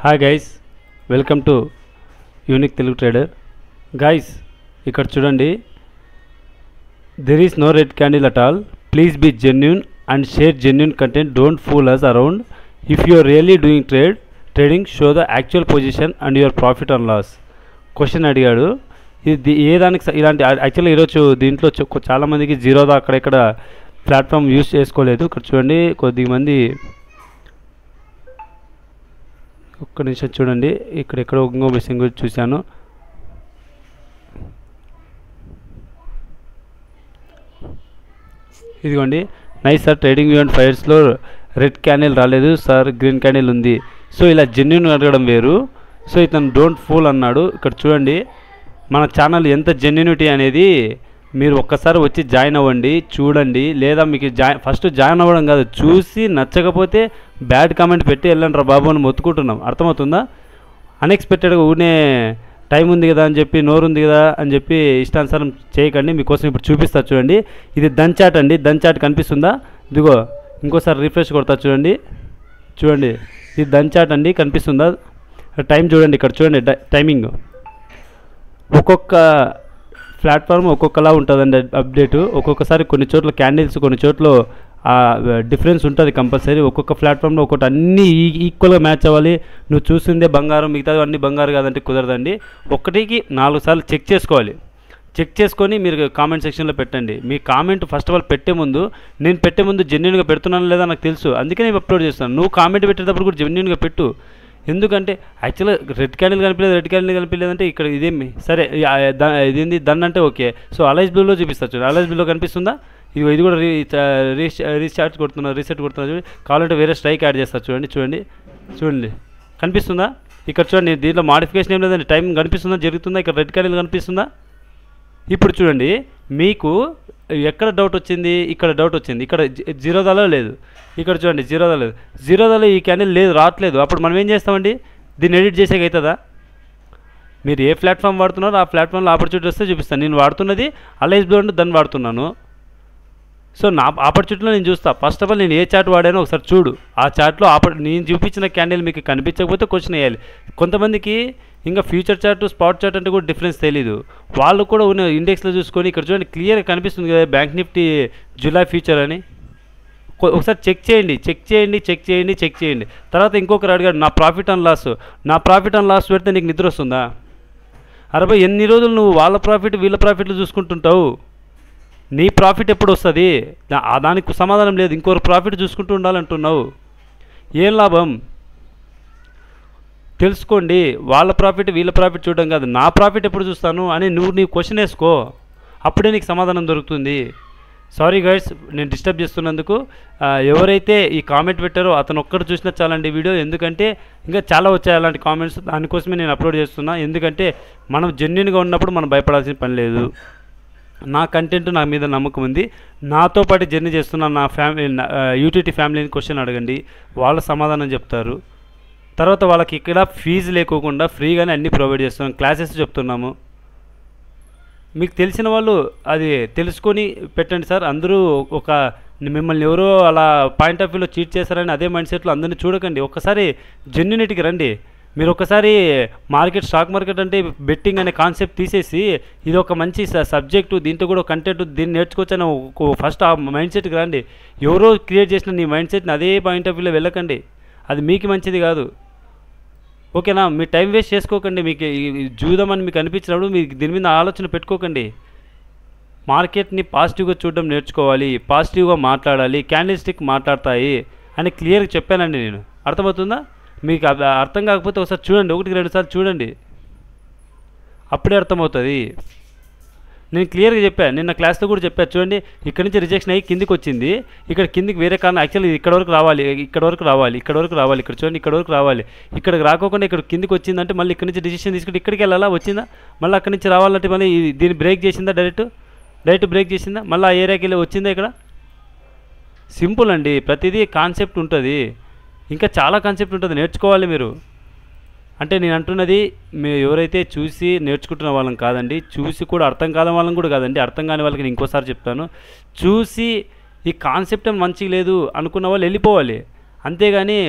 hi guys welcome to unique Telugu trader guys ఇక్కడ చూడండి there is no red candle at all please be genuine and share genuine content don't fool us around if you are really doing trade trading show the actual position and your profit and loss question అడిగాడు ఇది ఏ దానికి స- ఇలాంటి యాక్చువల్గా ఈరోజు దీంట్లో చు- కొ- చాలామందికి జీరోదా అక్కడెక్కడ ప్లాట్ఫామ్ యూస్ చేసుకోలేదు ఇక్కడ చూడండి కొద్ది మంది ఒక్క నిమిషం చూడండి ఇక్కడ ఎక్కడో ఇంకో మెసేజ్ కూడా చూశాను ఇదిగోండి నైస్ సార్ ట్రేడింగ్ ఈవెంట్ ఫైర్స్లో రెడ్ క్యాండిల్ రాలేదు సార్ గ్రీన్ క్యాండిల్ ఉంది సో ఇలా జెన్యున్ అడగడం వేరు సో ఇతను డోంట్ ఫూల్ అన్నాడు ఇక్కడ చూడండి మన ఛానల్ ఎంత జెన్యునిటీ అనేది మీరు ఒక్కసారి వచ్చి జాయిన్ అవ్వండి చూడండి లేదా మీకు జాయిన్ ఫస్ట్ జాయిన్ అవ్వడం కాదు చూసి నచ్చకపోతే బ్యాడ్ కామెంట్ పెట్టి వెళ్ళండి రా బాబు అని మొత్తుకుంటున్నాం అర్థమవుతుందా అన్ఎక్స్పెక్టెడ్గా ఊనే టైం ఉంది కదా అని చెప్పి నోరు ఉంది కదా అని చెప్పి ఇష్టానుసారం చేయకండి మీకోసం ఇప్పుడు చూపిస్తా చూడండి ఇది దంచాట్ అండి దంచాట్ కనిపిస్తుందా ఇదిగో ఇంకోసారి రిఫ్రెష్ కొడతా చూడండి చూడండి ఇది దంచాట్ అండి కనిపిస్తుందా టైం చూడండి ఇక్కడ చూడండి డ- టైమింగ్ ఒక్కొక్క ప్లాట్ఫామ్ ఒక్కొక్కలా ఉంటుందండి అప్డేట్ ఒక్కొక్కసారి కొన్ని చోట్ల క్యాండిల్స్ కొన్ని చోట్ల డిఫరెన్స్ ఉంటుంది కంపల్సరీ ఒక్కొక్క ప్లాట్ఫామ్లో ఒక్కొక్కటి అన్నీ ఈ- ఈక్వల్గా మ్యాచ్ అవ్వాలి నువ్వు చూసిందే బంగారం మిగతాది అన్ని బంగారు కాదంటే కుదరదండి ఒకటికి నాలుగు సార్లు చెక్ చేసుకోవాలి చెక్ చేసుకొని మీరు కామెంట్ సెక్షన్లో పెట్టండి మీ కామెంట్ ఫస్ట్ ఆఫ్ ఆల్ పెట్టే ముందు నేను పెట్టే ముందు జెన్యున్గా పెడుతున్నాను లేదా నాకు తెలుసు అందుకే నేను అప్లోడ్ చేస్తాను నువ్వు కామెంట్ పెట్టేటప్పుడు కూడా జెన్యున్గా పెట్టు ఎందుకంటే యాక్చువల్గా రెడ్ క్యాండిల్ కనిపించలేదు రెడ్ క్యాండిల్ కనిపించలేదంటే ఇక్కడ ఇదేమి సరే ఈ- ఆ, ద- ఇదేంది దన్ అంటే ఓకే సో అలైజ్ బ్లూలో చూపిస్తా చూడండి అలైజ్ బ్లూలో కనిపిస్తుందా ఇది ఇది కూడా రీ రీ- రీచార్జ్ కొడుతున్నా రీసెట్ కొడుతున్నా చూడండి కావాలంటే వేరే స్ట్రైక్ యాడ్ చేస్తారు చూడండి చూడండి చూడండి కనిపిస్తుందా ఇక్కడ చూడండి దీంట్లో మాడిఫికేషన్ ఏం లేదండి టైం కనిపిస్తుందా జరుగుతుందా ఇక్కడ రెడ్ క్యాండిల్ కనిపిస్తుందా ఇప్పుడు చూడండి మీకు ఎక్కడ డౌట్ వచ్చింది ఇక్కడ డౌట్ వచ్చింది ఇక్కడ జీ- జీరోదాలో లేదు ఇక్కడ చూడండి జీరోదా లేదు జీరోదాలో ఈ క్యాండిల్ లేదు రావట్లేదు అప్పుడు మనం ఏం చేస్తామండి దీన్ని ఎడిట్ చేసేకి అవుతుందా మీరు ఏ ప్లాట్ఫామ్ వాడుతున్నారో ఆ ప్లాట్ఫామ్లో ఆపర్చునిటీ వస్తే చూపిస్తాను నేను వాడుతున్నది అలైజ్ బ్లో దాన్ని వాడుతున్నాను సో నా ఆపర్చునిటీలో నేను చూస్తా ఫస్ట్ ఆఫ్ ఆల్ నేను ఏ చార్ట్ వాడానో ఒకసారి చూడు ఆ చార్ట్లో ఆపర్ నేను చూపించిన క్యాండిల్ మీకు కనిపించకపోతే క్వశ్చన్ వేయాలి కొంతమందికి ఇంకా ఫ్యూచర్ చార్ట్ స్పాట్ చార్ట్ అంటే కూడా డిఫరెన్స్ తెలీదు వాళ్ళు కూడా ఉన్న ఇండెక్స్లో చూసుకొని ఇక్కడ చూడండి క్లియర్గా కనిపిస్తుంది కదా బ్యాంక్ నిఫ్టీ జూలై ఫ్యూచర్ అని కొ- ఒకసారి చెక్ చేయండి చెక్ చేయండి చెక్ చేయండి చెక్ చేయండి తర్వాత ఇంకొకరు అడిగాడు నా ప్రాఫిట్ అండ్ లాస్ నా ప్రాఫిట్ అండ్ లాస్ పెడితే నీకు నిద్ర వస్తుందా అరవై ఎన్ని రోజులు నువ్వు వాళ్ళ ప్రాఫిట్ వీళ్ళ ప్రాఫిట్లు చూసుకుంటుంటావు నీ ప్రాఫిట్ ఎప్పుడు వస్తుంది దా- ఆ దానికి సమాధానం లేదు ఇంకొక ప్రాఫిట్ చూసుకుంటూ ఉండాలంటున్నావు ఏం లాభం తెలుసుకోండి వాళ్ళ ప్రాఫిట్ వీళ్ళ ప్రాఫిట్ చూడడం కాదు నా ప్రాఫిట్ ఎప్పుడు చూస్తాను అని నువ్వు నీ క్వశ్చన్ వేసుకో అప్పుడే నీకు సమాధానం దొరుకుతుంది సారీ గైడ్స్ నేను డిస్టర్బ్ చేస్తున్నందుకు ఆ, ఎవరైతే ఈ కామెంట్ పెట్టారో అతను ఒక్కడు చూసినా చాలండి వీడియో ఎందుకంటే ఇంకా చాలా వచ్చాయి అలాంటి కామెంట్స్ దానికోసమే నేను అప్లోడ్ చేస్తున్నా ఎందుకంటే మనం జెన్యున్గా ఉన్నప్పుడు మనం భయపడాల్సిన పని లేదు నా కంటెంట్ నా మీద నమ్మకం ఉంది నాతో పాటు జర్నీ చేస్తున్న నా ఫ్యామిలీ యూటీటీ ఫ్యామిలీని క్వశ్చన్ అడగండి వాళ్ళ సమాధానం చెప్తారు తర్వాత వాళ్ళకి ఇక్కడ ఫీజు లేకోకుండా ఫ్రీగానే అన్నీ ప్రొవైడ్ చేస్తున్నాం క్లాసెస్ చెప్తున్నాము మీకు తెలిసిన వాళ్ళు అది తెలుసుకొని పెట్టండి సార్ అందరూ ఒక మిమ్మల్ని ఎవరో అలా పాయింట్ ఆఫ్ వ్యూలో చీట్ చేశారని అదే మైండ్ సెట్లో అందరినీ చూడకండి ఒక్కసారి జెన్యునిటీకి రండి మీరు ఒకసారి మార్కెట్ స్టాక్ మార్కెట్ అంటే బెట్టింగ్ అనే కాన్సెప్ట్ తీసేసి ఇది ఒక మంచి సబ్జెక్టు దీంట్లో కూడా కంటెంట్ దీన్ని నేర్చుకోవచ్చని ఫస్ట్ ఆ మైండ్ సెట్కి రండి ఎవరో క్రియేట్ చేసిన నీ మైండ్ సెట్ని అదే పాయింట్ ఆఫ్ వ్యూలో వెళ్ళకండి అది మీకు మంచిది కాదు ఓకేనా మీ టైం వేస్ట్ చేసుకోకండి మీకు ఈ- ఈ జూదం అని మీకు అనిపించినప్పుడు మీకు దీని మీద ఆలోచన పెట్టుకోకండి మార్కెట్ని పాజిటివ్గా చూడడం నేర్చుకోవాలి పాజిటివ్గా మాట్లాడాలి క్యాండిల్ స్టిక్ మాట్లాడతాయి అని క్లియర్గా చెప్పానండి నేను అర్థమవుతుందా మీకు అది అర్థం కాకపోతే ఒకసారి చూడండి ఒకటికి రెండు సార్లు చూడండి అప్పుడే అర్థమవుతుంది నేను క్లియర్గా చెప్పాను నిన్న క్లాస్లో కూడా చెప్పాను చూడండి ఇక్కడ నుంచి రిజెక్షన్ అయ్యి కిందికి వచ్చింది ఇక్కడ కిందికి వేరే కారణం యాక్చువల్లీ ఇక్కడ వరకు రావాలి ఇక్కడ వరకు రావాలి ఇక్కడ వరకు రావాలి ఇక్కడ చూడండి ఇక్కడ వరకు రావాలి ఇక్కడికి రాకోకుండా ఇక్కడ కిందికి వచ్చిందంటే మళ్ళీ ఇక్కడ నుంచి డిసిషన్ తీసుకుంటే ఇక్కడికి వెళ్ళాలా వచ్చిందా మళ్ళీ అక్కడి నుంచి రావాలంటే మళ్ళీ ఇది- దీన్ని బ్రేక్ చేసిందా డైరెక్ట్ డైరెక్ట్ బ్రేక్ చేసిందా మళ్ళీ ఆ ఏరియాకి వెళ్ళి వచ్చిందా ఇక్కడ సింపుల్ అండి ప్రతిదీ కాన్సెప్ట్ ఉంటుంది ఇంకా చాలా కాన్సెప్ట్ ఉంటుంది నేర్చుకోవాలి మీరు అంటే నేను అంటున్నది మీరు ఎవరైతే చూసి నేర్చుకుంటున్న వాళ్ళం కాదండి చూసి కూడా అర్థం కాని వాళ్ళం కూడా కాదండి అర్థం కాని వాళ్ళకి నేను ఇంకోసారి చెప్తాను చూసి ఈ కాన్సెప్ట్ మంచిగా లేదు అనుకున్న వాళ్ళు వెళ్ళిపోవాలి అంతేగాని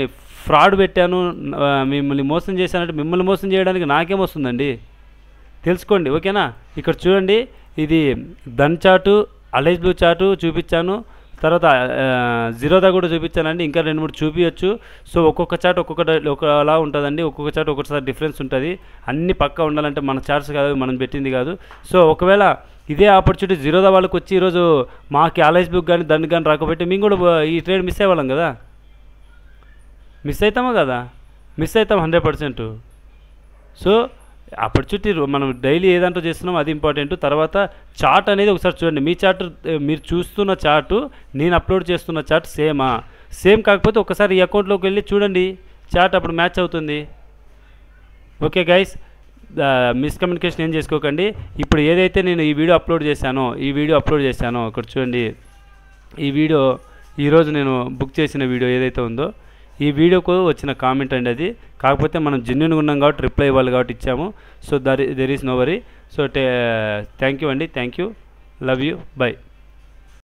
ఫ్రాడ్ పెట్టాను ఆ, మిమ్మల్ని మోసం చేశానంటే మిమ్మల్ని మోసం చేయడానికి నాకేమొస్తుందండి తెలుసుకోండి ఓకేనా ఇక్కడ చూడండి ఇది దన్ చాటు అలైజ్ బ్లూ చాటు చూపించాను తర్వాత ఆ, జీరోదా కూడా చూపించానండి ఇంకా రెండు మూడు చూపించచ్చు సో ఒక్కొక్క చాట్ ఒక్కొక్క డ- ఒకలా ఉంటుందండి ఒక్కొక్క చాట్ ఒక్కొక్కసారి డిఫరెన్స్ ఉంటుంది అన్ని పక్కా ఉండాలంటే మన చార్ట్స్ కాదు మనం పెట్టింది కాదు సో ఒకవేళ ఇదే ఆపర్చునిటీ జీరోదా వాళ్ళకి వచ్చి ఈరోజు మాకు అలైజ్ బుక్ కానీ దాన్ని కానీ రాకపోతే మేము కూడా బ- ఈ ట్రేడ్ మిస్ అయ్యేవాళ్ళం కదా మిస్ అవుతామా కదా మిస్ అవుతాం హండ్రెడ్ పర్సెంట్ సో ఆపర్చునిటీ మనం డైలీ ఏదంటూ చేస్తున్నాం అది ఇంపార్టెంట్ తర్వాత చార్ట్ అనేది ఒకసారి చూడండి మీ చార్ట్ మీరు చూస్తున్న చార్టు నేను అప్లోడ్ చేస్తున్న చార్ట్ సేమా సేమ్ కాకపోతే ఒకసారి ఈ అకౌంట్లోకి వెళ్ళి చూడండి చార్ట్ అప్పుడు మ్యాచ్ అవుతుంది ఓకే గైస్ మిస్కమ్యూనికేషన్ ఏం చేసుకోకండి ఇప్పుడు ఏదైతే నేను ఈ వీడియో అప్లోడ్ చేశానో ఈ వీడియో అప్లోడ్ చేశానో ఇక్కడ చూడండి ఈ వీడియో ఈరోజు నేను బుక్ చేసిన వీడియో ఏదైతే ఉందో ఈ వీడియోకు వచ్చిన కామెంట్ అండి అది కాకపోతే మనం జెన్యున్గా ఉన్నాం కాబట్టి రిప్లై ఇవ్వాలి కాబట్టి ఇచ్చాము so there there is no worry so thank you అండి thank you love you by